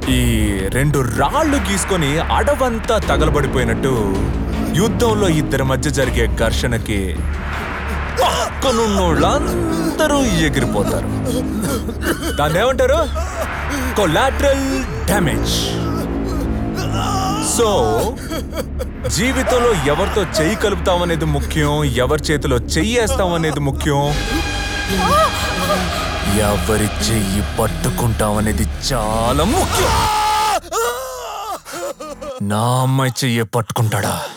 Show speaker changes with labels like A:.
A: ఈ రెండు రాళ్ళు గీసుకొని అడవంతా తగలబడిపోయినట్టు యుద్ధంలో ఇద్దరి మధ్య జరిగే ఘర్షణకి పక్కనున్నోళ్ళందరూ ఎగిరిపోతారు దాన్ని ఏమంటారు కొలాటరల్ డ్యామేజ్ సో జీవితంలో ఎవరితో చెయ్యి కలుపుతాం అనేది ముఖ్యం ఎవరి చేతిలో చెయ్యేస్తాం అనేది ముఖ్యం ఎవరి చెయ్యి పట్టుకుంటాం అనేది చాలా ముఖ్యం నా అమ్మాయి చెయ్యి పట్టుకుంటాడా